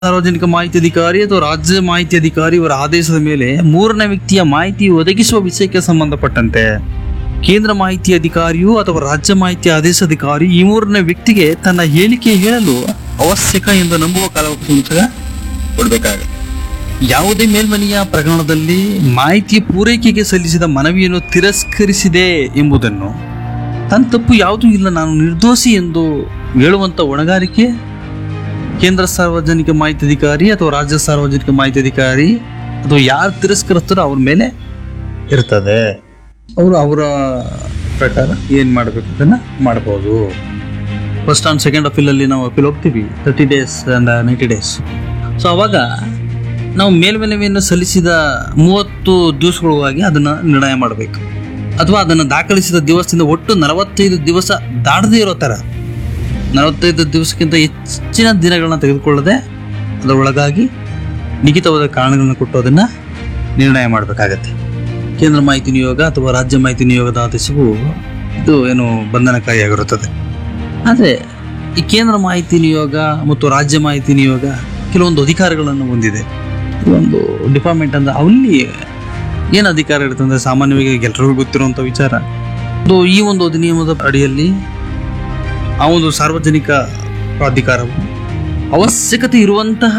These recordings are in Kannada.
ಸಾರ್ವಜನಿಕ ಮಾಹಿತಿ ಅಧಿಕಾರಿ ಅಥವಾ ರಾಜ್ಯ ಮಾಹಿತಿ ಅಧಿಕಾರಿ ಇವರ ಆದೇಶದ ಮೇಲೆ ಮೂರನೇ ವ್ಯಕ್ತಿಯ ಮಾಹಿತಿ ಒದಗಿಸುವ ವಿಷಯಕ್ಕೆ ಸಂಬಂಧಪಟ್ಟಂತೆ ಕೇಂದ್ರ ಮಾಹಿತಿ ಅಧಿಕಾರಿಯು ಅಥವಾ ರಾಜ್ಯ ಮಾಹಿತಿ ಆದೇಶಾಧಿಕಾರಿ ಈ ಮೂರನೇ ವ್ಯಕ್ತಿಗೆ ತನ್ನ ಹೇಳಿಕೆ ಹೇಳಲು ಅವಶ್ಯಕ ಎಂದು ನಂಬುವ ಕಾಲಾವಕಾಶ ಕೊಡಬೇಕಾಗುತ್ತೆ ಯಾವುದೇ ಮೇಲ್ಮನೆಯ ಪ್ರಕರಣದಲ್ಲಿ ಮಾಹಿತಿಯ ಪೂರೈಕೆಗೆ ಸಲ್ಲಿಸಿದ ಮನವಿಯನ್ನು ತಿರಸ್ಕರಿಸಿದೆ ಎಂಬುದನ್ನು ತನ್ನ ತಪ್ಪು ಯಾವುದೂ ಇಲ್ಲ ನಾನು ನಿರ್ದೋಷಿ ಎಂದು ಹೇಳುವಂತ ಹೊಣೆಗಾರಿಕೆ ಕೇಂದ್ರ ಸಾರ್ವಜನಿಕ ಮಾಹಿತಿ ಅಧಿಕಾರಿ ಅಥವಾ ರಾಜ್ಯ ಸಾರ್ವಜನಿಕ ಮಾಹಿತಿ ಅಧಿಕಾರಿ ಅಥವಾ ಯಾರು ತಿರಸ್ಕರಿಸ್ತಾರೋ ಅವ್ರ ಮೇಲೆ ಇರ್ತದೆ ಅವರು ಅವರ ಪ್ರಕಾರ ಏನು ಮಾಡಬೇಕು ಅದನ್ನ ಮಾಡ್ಬೋದು ಫಸ್ಟ್ ಆ್ಯಂಡ್ ಸೆಕೆಂಡ್ ಅಪೀಲಲ್ಲಿ ನಾವು ಅಪೀಲ್ ಹೋಗ್ತೀವಿ thirty days and ninety days so ಅವಾಗ ನಾವು ಮೇಲ್ಮನವಿಯನ್ನು ಸಲ್ಲಿಸಿದ ಮೂವತ್ತು ದಿವಸಗಳಾಗಿ ಅದನ್ನು ನಿರ್ಣಯ ಮಾಡಬೇಕು ಅಥವಾ ಅದನ್ನು ದಾಖಲಿಸಿದ ದಿವಸದಿಂದ ಒಟ್ಟು ನಲವತ್ತೈದು ದಿವಸ ದಾಟದೇ ಇರೋ ಥರ ನಲವತ್ತೈದು ದಿವಸಕ್ಕಿಂತ ಹೆಚ್ಚಿನ ದಿನಗಳನ್ನ ತೆಗೆದುಕೊಳ್ಳದೆ ಅದರೊಳಗಾಗಿ ನಿಖಿತವಾದ ಕಾರಣಗಳನ್ನು ಕೊಟ್ಟು ಅದನ್ನು ನಿರ್ಣಯ ಮಾಡಬೇಕಾಗತ್ತೆ ಕೇಂದ್ರ ಮಾಹಿತಿ ನಿಯೋಗ ಅಥವಾ ರಾಜ್ಯ ಮಾಹಿತಿ ನಿಯೋಗದ ಆದೇಶವು ಇದು ಏನು ಬಂಧನಕಾರಿಯಾಗಿರುತ್ತದೆ ಆದರೆ ಈ ಕೇಂದ್ರ ಮಾಹಿತಿ ನಿಯೋಗ ಮತ್ತು ರಾಜ್ಯ ಮಾಹಿತಿ ನಿಯೋಗ ಕೆಲವೊಂದು ಅಧಿಕಾರಗಳನ್ನು ಹೊಂದಿದೆ ಒಂದು ಡಿಪಾರ್ಟ್ಮೆಂಟ್ ಅಂದ್ರೆ ಅಲ್ಲಿ ಏನು ಅಧಿಕಾರ ಇರುತ್ತೆ ಅಂದರೆ ಸಾಮಾನ್ಯವಾಗಿ ಎಲ್ಲರಿಗೂ ಗೊತ್ತಿರುವಂಥ ವಿಚಾರ ಅದು ಈ ಒಂದು ಅಧಿನಿಯಮದ ಅಡಿಯಲ್ಲಿ ಆ ಒಂದು ಸಾರ್ವಜನಿಕ ಪ್ರಾಧಿಕಾರವು ಅವಶ್ಯಕತೆ ಇರುವಂತಹ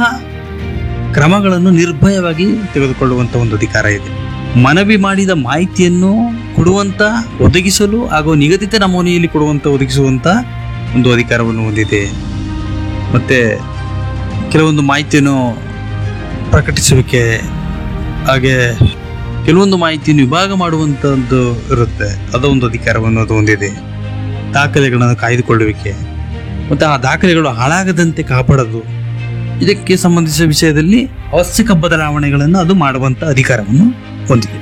ಕ್ರಮಗಳನ್ನು ನಿರ್ಭಯವಾಗಿ ತೆಗೆದುಕೊಳ್ಳುವಂಥ ಒಂದು ಅಧಿಕಾರ ಇದೆ ಮನವಿ ಮಾಡಿದ ಮಾಹಿತಿಯನ್ನು ಕೊಡುವಂತ ಒದಗಿಸಲು ಹಾಗೂ ನಿಗದಿತ ನಮೂನೆಯಲ್ಲಿ ಕೊಡುವಂತ ಒದಗಿಸುವಂತ ಒಂದು ಅಧಿಕಾರವನ್ನು ಹೊಂದಿದೆ ಮತ್ತೆ ಕೆಲವೊಂದು ಮಾಹಿತಿಯನ್ನು ಪ್ರಕಟಿಸುವಿಕೆ ಹಾಗೆ ಕೆಲವೊಂದು ಮಾಹಿತಿಯನ್ನು ವಿಭಾಗ ಮಾಡುವಂಥದ್ದು ಇರುತ್ತೆ ಅದೊಂದು ಅಧಿಕಾರವನ್ನು ಅದು ಹೊಂದಿದೆ ದಾಖಲೆಗಳನ್ನು ಕಾಯ್ದುಕೊಳ್ಳುವಿಕೆ ಮತ್ತು ಆ ದಾಖಲೆಗಳು ಹಾಳಾಗದಂತೆ ಕಾಪಾಡೋದು ಇದಕ್ಕೆ ಸಂಬಂಧಿಸಿದ ವಿಷಯದಲ್ಲಿ ಅವಶ್ಯಕ ಬದಲಾವಣೆಗಳನ್ನು ಅದು ಮಾಡುವಂಥ ಅಧಿಕಾರವನ್ನು ಹೊಂದಿದೆ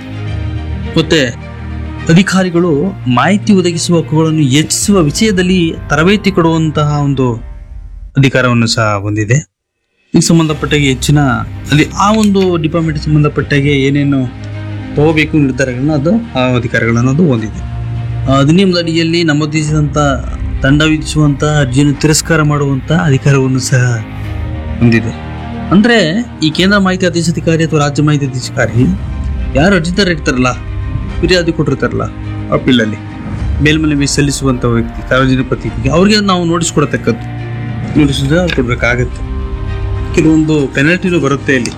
ಮತ್ತೆ ಅಧಿಕಾರಿಗಳು ಮಾಹಿತಿ ಒದಗಿಸುವ ಹಕ್ಕುಗಳನ್ನು ಹೆಚ್ಚಿಸುವ ವಿಷಯದಲ್ಲಿ ತರಬೇತಿ ಕೊಡುವಂತಹ ಒಂದು ಅಧಿಕಾರವನ್ನು ಸಹ ಹೊಂದಿದೆ ಇದಕ್ಕೆ ಸಂಬಂಧಪಟ್ಟಾಗೆ ಹೆಚ್ಚಿನ ಅಲ್ಲಿ ಆ ಒಂದು ಡಿಪಾರ್ಟ್ಮೆಂಟ್ ಸಂಬಂಧಪಟ್ಟಾಗೆ ಏನೇನು ತಗೋಬೇಕು ನಿರ್ಧಾರಗಳನ್ನ ಅದು ಆ ಅಧಿಕಾರಗಳನ್ನು ಅದು ಹೊಂದಿದೆ ಆ ಅಧಿನಿಯಮದ ಅಡಿಯಲ್ಲಿ ನಮೂದಿಸಿದಂಥ ದಂಡ ವಿಧಿಸುವಂಥ ಅರ್ಜಿಯನ್ನು ತಿರಸ್ಕಾರ ಮಾಡುವಂಥ ಅಧಿಕಾರವನ್ನು ಸಹ ಹೊಂದಿದೆ ಅಂದ್ರೆ ಈ ಕೇಂದ್ರ ಮಾಹಿತಿ ಆದೇಶಾಧಿಕಾರಿ ಅಥವಾ ರಾಜ್ಯ ಮಾಹಿತಿ ಅಧಿಕಾರಿ ಯಾರು ಅರ್ಜಿದಾರ ಇರ್ತಾರಲ್ಲ ಫಿರ್ಯಾದಿ ಕೊಟ್ಟಿರ್ತಾರಲ್ಲ ಅಪೀಲಲ್ಲಿ ಮೇಲ್ಮನವಿ ಸಲ್ಲಿಸುವಂಥ ವ್ಯಕ್ತಿ ಸಾರ್ವಜನಿಕ ಪ್ರತಿನಿಧಿಗೆ ಅವ್ರಿಗೆ ನಾವು ನೋಟಿಸ್ ಕೊಡತಕ್ಕದ್ದು ನೋಟಿಸ್ ಕೊಡಬೇಕಾಗತ್ತೆ ಕೆಲವೊಂದು ಪೆನಾಲ್ಟಿನೂ ಬರುತ್ತೆ ಇಲ್ಲಿ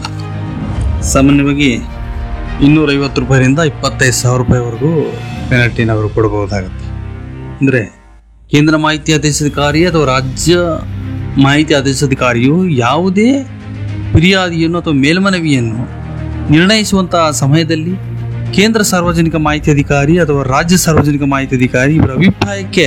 ಸಾಮಾನ್ಯವಾಗಿ ಇನ್ನೂರೈವತ್ತು ರೂಪಾಯಿಯಿಂದ ಇಪ್ಪತ್ತೈದು ಸಾವಿರ ರೂಪಾಯಿವರೆಗೂ ಪೆನಾಲ್ಟಿನ ಅವರು ಕೊಡಬಹುದಾಗುತ್ತೆ ಅಂದರೆ ಕೇಂದ್ರ ಮಾಹಿತಿ ಆದೇಶಾಧಿಕಾರಿ ಅಥವಾ ರಾಜ್ಯ ಮಾಹಿತಿ ಆದೇಶಾಧಿಕಾರಿಯು ಯಾವುದೇ ಫಿರ್ಯಾದಿಯನ್ನು ಅಥವಾ ಮೇಲ್ಮನವಿಯನ್ನು ನಿರ್ಣಯಿಸುವಂತಹ ಸಮಯದಲ್ಲಿ ಕೇಂದ್ರ ಸಾರ್ವಜನಿಕ ಮಾಹಿತಿ ಅಧಿಕಾರಿ ಅಥವಾ ರಾಜ್ಯ ಸಾರ್ವಜನಿಕ ಮಾಹಿತಿ ಅಧಿಕಾರಿ ಇವರ ಅಭಿಪ್ರಾಯಕ್ಕೆ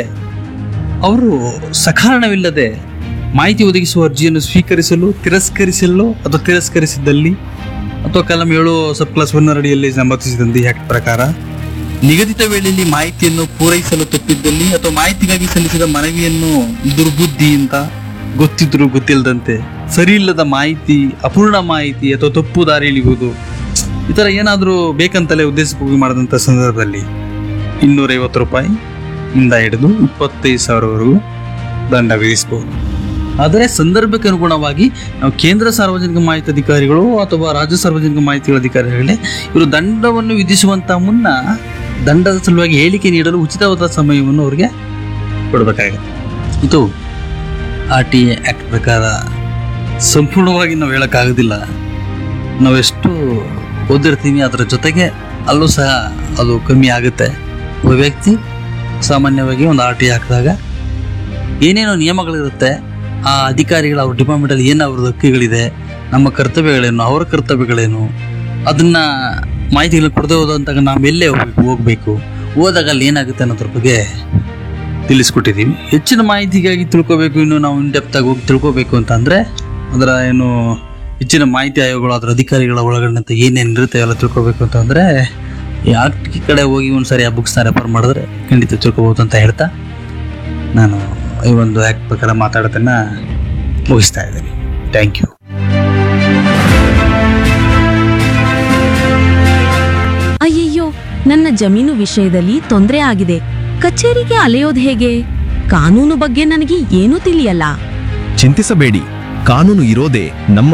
ಅವರು ಸಕಾರಣವಿಲ್ಲದೆ ಮಾಹಿತಿ ಒದಗಿಸುವ ಅರ್ಜಿಯನ್ನು ಸ್ವೀಕರಿಸಲು ತಿರಸ್ಕರಿಸಲು ಅಥವಾ ತಿರಸ್ಕರಿಸಿದ್ದಲ್ಲಿ ಅಥವಾ ಕಲಂ ಏಳು ಸಬ್ ಕ್ಲಾಸ್ ಒನ್ ಅಡಿಯಲ್ಲಿ ಸಂಬಂಧಿಸಿದಂತೆ ಈ ಆಕ್ಟ್ ಪ್ರಕಾರ ನಿಗದಿತ ವೇಳೆಯಲ್ಲಿ ಮಾಹಿತಿಯನ್ನು ಪೂರೈಸಲು ತಪ್ಪಿದ್ದಲ್ಲಿ ಅಥವಾ ಮಾಹಿತಿಗಾಗಿ ಸಲ್ಲಿಸಿದ ಮನವಿಯನ್ನು ದುರ್ಬುದ್ಧಿಯಿಂದ ಗೊತ್ತಿದ್ರು ಗೊತ್ತಿಲ್ಲದಂತೆ ಸರಿ ಇಲ್ಲದ ಮಾಹಿತಿ ಅಪೂರ್ಣ ಮಾಹಿತಿ ಅಥವಾ ತಪ್ಪು ದಾರಿ ಇಳಿಯುವುದು ಈ ಥರ ಏನಾದರೂ ಬೇಕಂತಲೇ ಉದ್ದೇಶಪೂರ್ವಕ ಮಾಡಿದಂಥ ಸಂದರ್ಭದಲ್ಲಿ ಇನ್ನೂರೈವತ್ತು ರೂಪಾಯಿ ಇಂದ ಹಿಡಿದು ಇಪ್ಪತ್ತೈದು ಸಾವಿರವರೆಗೂ ದಂಡ ವಿಧಿಸಬಹುದು ಆದರೆ ಸಂದರ್ಭಕ್ಕೆ ಅನುಗುಣವಾಗಿ ನಾವು ಕೇಂದ್ರ ಸಾರ್ವಜನಿಕ ಮಾಹಿತಿ ಅಧಿಕಾರಿಗಳು ಅಥವಾ ರಾಜ್ಯ ಸಾರ್ವಜನಿಕ ಮಾಹಿತಿ ಅಧಿಕಾರಿಗಳೇ ಇವರು ದಂಡವನ್ನು ವಿಧಿಸುವಂತ ಮುನ್ನ ದಂಡದ ಸಲುವಾಗಿ ಹೇಳಿಕೆ ನೀಡಲು ಉಚಿತವಾದ ಸಮಯವನ್ನು ಅವರಿಗೆ ಕೊಡಬೇಕಾಗುತ್ತೆ ಇದು ಆರ್ ಟಿ ಎ ಆಕ್ಟ್ ಪ್ರಕಾರ ಸಂಪೂರ್ಣವಾಗಿ ನಾವು ಹೇಳೋಕ್ಕಾಗೋದಿಲ್ಲ ನಾವೆಷ್ಟು ಓದಿರ್ತೀವಿ ಅದರ ಜೊತೆಗೆ ಅಲ್ಲೂ ಸಹ ಅದು ಕಮ್ಮಿ ಆಗುತ್ತೆ ಒಬ್ಬ ವ್ಯಕ್ತಿ ಸಾಮಾನ್ಯವಾಗಿ ಒಂದು ಆರ್ ಟಿ ಹಾಕಿದಾಗ ಏನೇನೋ ನಿಯಮಗಳಿರುತ್ತೆ ಆ ಅಧಿಕಾರಿಗಳ ಅವ್ರ ಡಿಪಾರ್ಟ್ಮೆಂಟಲ್ಲಿ ಏನು ಅವ್ರದ್ದು ಹಕ್ಕಿಗಳಿದೆ ನಮ್ಮ ಕರ್ತವ್ಯಗಳೇನು ಅವರ ಕರ್ತವ್ಯಗಳೇನು ಅದನ್ನ ಮಾಹಿತಿಗಳನ್ನ ಕೊಡದೆ ಹೋದಂತಾಗ ನಾವು ಎಲ್ಲೇ ಹೋಗ್ಬೇಕು ಹೋಗ್ಬೇಕು ಹೋದಾಗ ಅಲ್ಲಿ ಏನಾಗುತ್ತೆ ಅನ್ನೋದ್ರ ಬಗ್ಗೆ ತಿಳಿಸ್ಕೊಟ್ಟಿದ್ದೀವಿ ಹೆಚ್ಚಿನ ಮಾಹಿತಿಗಾಗಿ ತಿಳ್ಕೊಬೇಕು ಇನ್ನು ನಾವು ಇನ್ ಡೆಪ್ತ್ ಆಗಿ ಹೋಗಿ ತಿಳ್ಕೊಬೇಕು ಅಂತ ಅಂದರೆ ಅದರ ಏನು ಹೆಚ್ಚಿನ ಮಾಹಿತಿ ಆಯೋಗಗಳು ಅದರ ಅಧಿಕಾರಿಗಳ ಒಳಗಡೆ ಅಂತ ಏನೇನು ಇರುತ್ತೆ ಎಲ್ಲ ತಿಳ್ಕೊಬೇಕು ಅಂತ ಅಂದರೆ ಈ ಆಕ್ಟ್ ಕಡೆ ಹೋಗಿ ಒಂದ್ಸರಿ ಆ ಬುಕ್ಸ್ನ ರೆಫರ್ ಮಾಡಿದ್ರೆ ಖಂಡಿತ ತಿಳ್ಕೊಬೋದು ಅಂತ ಹೇಳ್ತಾ ನಾನು ಈ ಒಂದು ಆ್ಯಕ್ಟ್ ಪ್ರಕಾರ ಮಾತಾಡೋದನ್ನ ಮುಗಿಸ್ತಾ ಇದ್ದೀನಿ ಥ್ಯಾಂಕ್ ಯು ಅಯ್ಯಯ್ಯೋ ನನ್ನ ಜಮೀನು ವಿಷಯದಲ್ಲಿ ತೊಂದರೆ ಆಗಿದೆ ಕಚೇರಿಗೆ ಅಲೆಯೋದು ಹೇಗೆ ಕಾನೂನು ಬಗ್ಗೆ ನನಗೆ ಏನೂ ತಿಳಿಯಲ್ಲ ಚಿಂತಿಸಬೇಡಿ ಕಾನೂನು ಇರೋದೇ ನಮ್ಮ